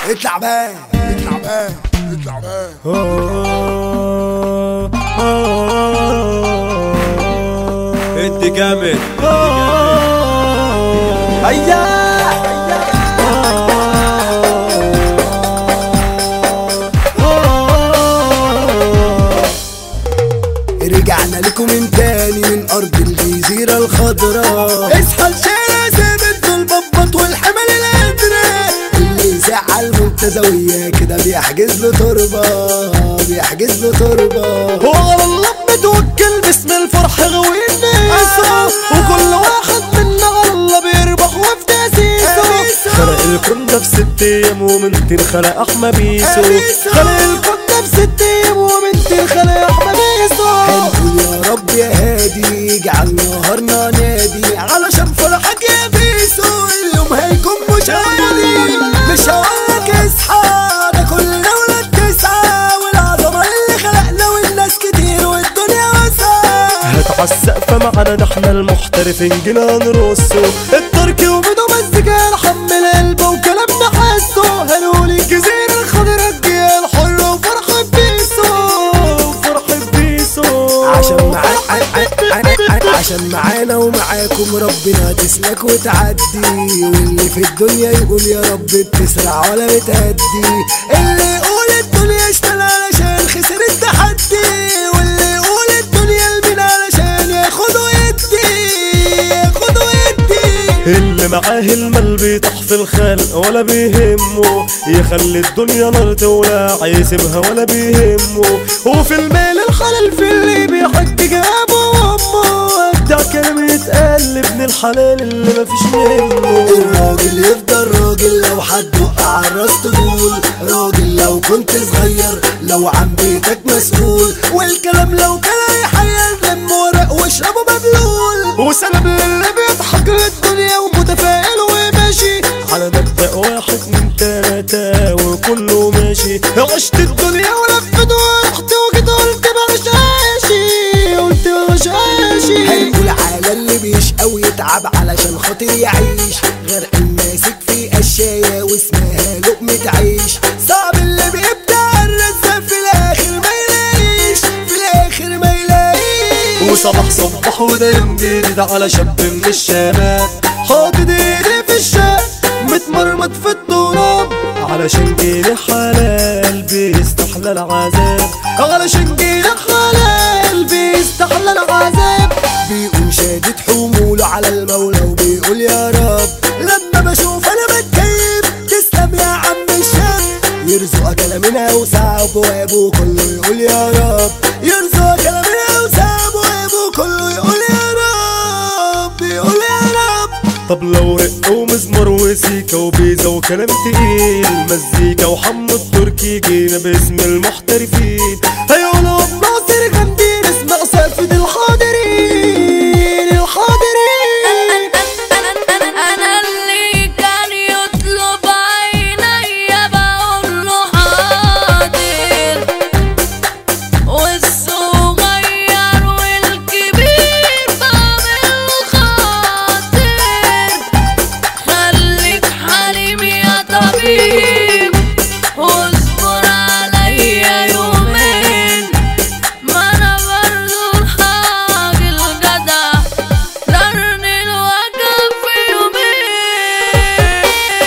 اطلع بقى اطلع بقى اطلع بقى ادي جامد هيا رجعنا لكم من تاني من ارض الجزيرة الخضراء اصحى الشارع ثابت بالبطبط والحمل الازرق اللي يزعل منتزوية كده بيحجز له تربة بيحجز له تربة هو على الله متوكل باسم الفرح غوي الناس وكل واحد منا على الله بيربح وفي تأسيسه خلق الكون ده في ست ايام ومن تين خلق احمى بيسو بيسو. خلق الكون ده في ست ايام ومن تين خلق احمى بيسو هنقول يا رب يا هادي اجعل نهارنا نادي علشان فرحك يا بيسو اليوم هيكون مش عادي مش هقولك اصحى ده كلنا ولاد تسعة والعظمة اللي خلقنا والناس كتير والدنيا واسعة هات عالسقفة معانا ده احنا المحترفين جينا نرصه التركي وبدو مزيكا نحمل قلبه وكلامنا حاسه هنقول الجزيرة الخضرا الجيال حرة وفرحة بيسو فرحة بيسو عشان معا عشان معانا ومعاكم ربنا تسلك وتعدي واللي في الدنيا يقول يا رب بتسرع ولا بتهدي اللي يقول الدنيا اشتغل علشان خسر التحدي واللي يقول الدنيا المين علشان ياخد ويدي ياخد ويدي اللي معاه المال بيطح في الخلق ولا بيهمه يخلي الدنيا نار تولع يسيبها ولا بيهمه وفي المال الحلال في اللي بيحج ابوه وامه ابدع كلام يتقال لابن الحلال اللي مفيش منه الراجل يفضل راجل لو حد وقع على الراس تقول راجل لو كنت صغير لو عن بيتك مسؤول والكلام لو كان هيحير لم ورق واشربه مبلول وسلام للي بيضحك للدنيا ومتفائل وماشي على مبدأ واحد من تلاتة وكله ماشي عشت الدنيا ولفت ورحت وجيت قلت مش عايشي قلت مش عايشي هنقول على اللي بيشقى ويتعب علشان خاطر يعيش غير ماسك في قشاية واسمها لقمة عيش صعب اللي بيبدأ الرزق في الآخر ما يلاقيش في الآخر ما يلاقيش وصباح صباح وده يوم جديد على شاب من الشباب حاطط ايدي في الشاب متمرمط في التراب علشان جيلي حلال بيستحلى العذاب علشان جيلي حلال بيستحلى العذاب بيقوم شادد حموله على المولى وبيقول يا رب لما بشوف انا بتكيف تسلم يا عم الشاب يرزقك انا من اوسع ابوابه كله يقول يا رب يرزقك انا من اوسع ابوابه كله يقول يا رب يقول يا رب طب لو رق ومزمر وسيكا وبيزا وكلام تقيل مزيكا وحمد التركي جينا باسم المحترفين هيقولوا بناصر جامدين اسمع سقفة الحاضرين الحاضرين انا اللي كان يطلب عيني بقول له حاضر والصغير والكبير بعمل خاطر خليك حليم يا طبيب واصبر عليا يومين ما انا برضو الحاج الجدع درني الوجع في يومين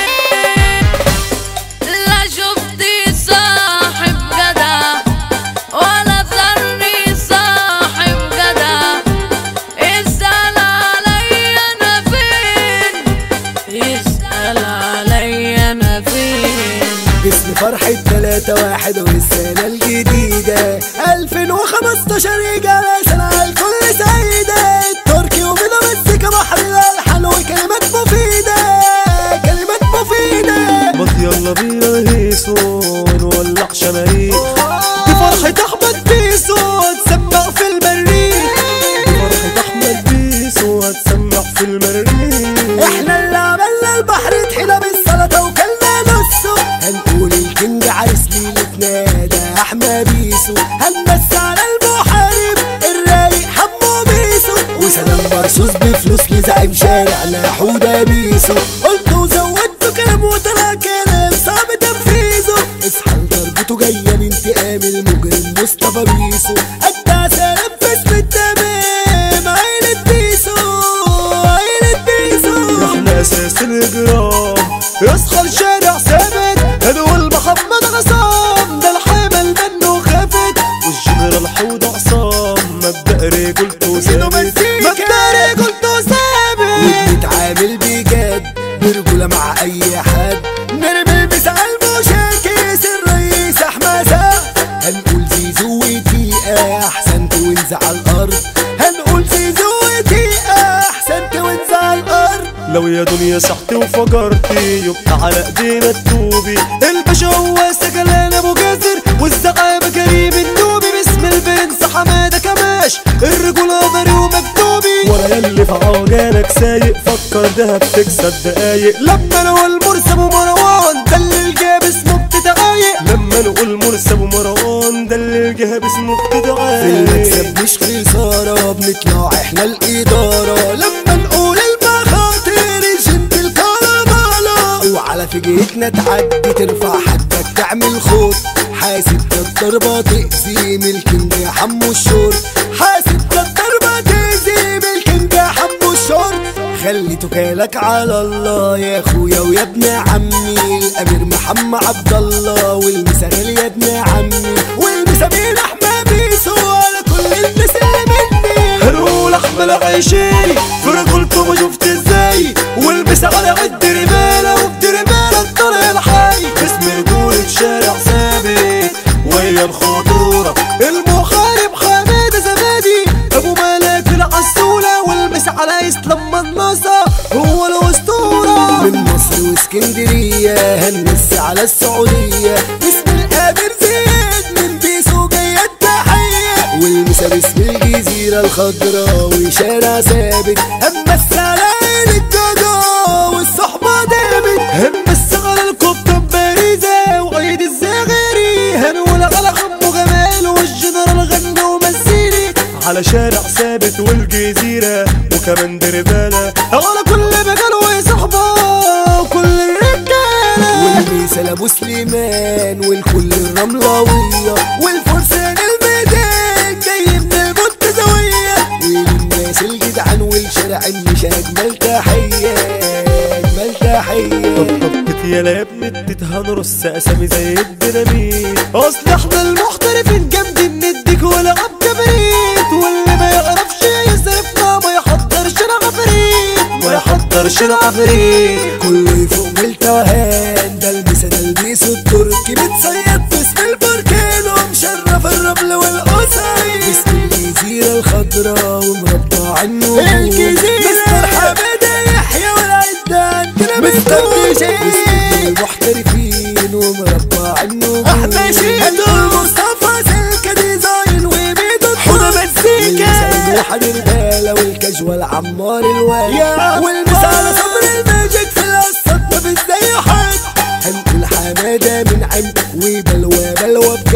لا شفتي صاحب جدع ولا ظني صاحب جدع اسأل عليا انا فين اسأل عليا انا فين باسم فرحة تلاتة واحد والسنة الجديدة 2015 يجي سنة على الكل سعيدة التركي ومنى مسك بحر الألحان وكلمات مفيدة كلمات مفيدة ما يلا بينا هيسو نولع شماريخ دي فرحة أحمد بيسو هتسمع في المريخ دي فرحة أحمد بيسو هتسمع في المريخ احنا اللي عملنا البحر طحنا بالسلطة وكلنا نصه هنقول الكينج عرس ليلتنا ده احمد بيسو هنمس على المحارب الرايق حمو بيسو وسلام مرصوص بفلوس لزعيم شارعنا حودة بيسو قلت وزودت كلام وطلع كلام صعب تنفيذ رجولته جاية بانتقام المجرم مصطفى بيسو أدى سلام في اسم التمام عيلة بيسو عيلة بيسو احنا اساس الاجرام يسخر شارع ثابت هنقول محمد عصام ده الحمل منه خافت والجنرال حوض عصام مبدأ رجولته ثابت مبدأ رجولته ثابت وبنتعامل بجد برجولة مع أي حد نرمي المثال المشاكس الرئيس أحمد سعد هنقول زيزو ودقيقة أحسن توينز على الأرض هنقول زيزو ودقيقة أحسن توينز على الأرض لو يا دنيا صحتي وفجرتي يبقى على ايدينا التوبي الباشا هو سجلان ابو جزر والزعامة كريم النوبي باسم البنس حمادة كماش الرجولة ضري ومكتوبي ولا يلي في عجالك سايق فكر دهب تكسب دقايق لما نقول مرسى ابو مروان ده اللي جاب اسمه بتتعايق لما نقول مرسى ابو مروان ده اللي جاب اسمه في بتتعايق المكسب مش خسارة بنطلع احنا الإدارة لما نقول المخاطر جنت الكرامالة وعلى فجيتنا تعدي ترفع حدك تعمل خط حاسب ده الضربة تأذي الكينج يا حمو الشور حاسب ده الضربة تأذي الكينج يا حمو الشور خلي توكالك على الله يا اخويا ويا ابن عمي الامير محمد عبد الله والمساغل يا ابن عمي والمسامير احمد بيسو على كل الناس اللي مني هنقول احمل عيشي في رجولته ما شفت ازاي والبس على عد رمالة وبد رمالة الطريق الحي اسم رجولة شارع ثابت ويا الخطورة المحارب حمادة زبادي ابو ملاك العسولة والبس على اسلام النصر هو الاسطورة من مصر واسكندرية هنمس على السعودية اسم الامير زيد من بيسو جاية التحية والمسا باسم الجزيرة الخضراء وشارع ثابت همس على عين الجدع والصحبة دامت همس على الكفتة باريزة وعيد الزغيري هنقول على عمو جمال والجنرال غنى ومسيري على شارع ثابت والجزيرة وكمان دربالة على كل مكان وصحبة وكل الرجالة والميسا لابو سليمان والكل الرملاوية والفرسان الميدان جاي من المنتزوية وللناس الجدعان والشارع مش أجمل تحية أجمل تحية طبطبت يا يا ابن التيت هنرص اسامي زي الديناميت اصل احنا المحترفين جامدين نديك ولعب كبريت واللي ما يعرفش يصرفنا ما يحضرش العفريت ما يحضرش العفريت كله يفوق من التوهان ده المسا ده البيس التركي بتصيد باسم البركان ومشرف الرمل والقصيد باسم الجزيرة الخضراء ومربع النور الجزيرة. مستر حمادة يحيى والعدة عندنا مستر باسم المحترفين ومربع النور أحمد شيتو. هنقول مصطفى سلكة ديزاين وميدو حوضة مزيكا. والمسا الرجالة والكاجوال عمار الوالي يا والمس على صبر الماجيك في القصة ما في زي حد هنقول حمادة من عم وبلوى بلوى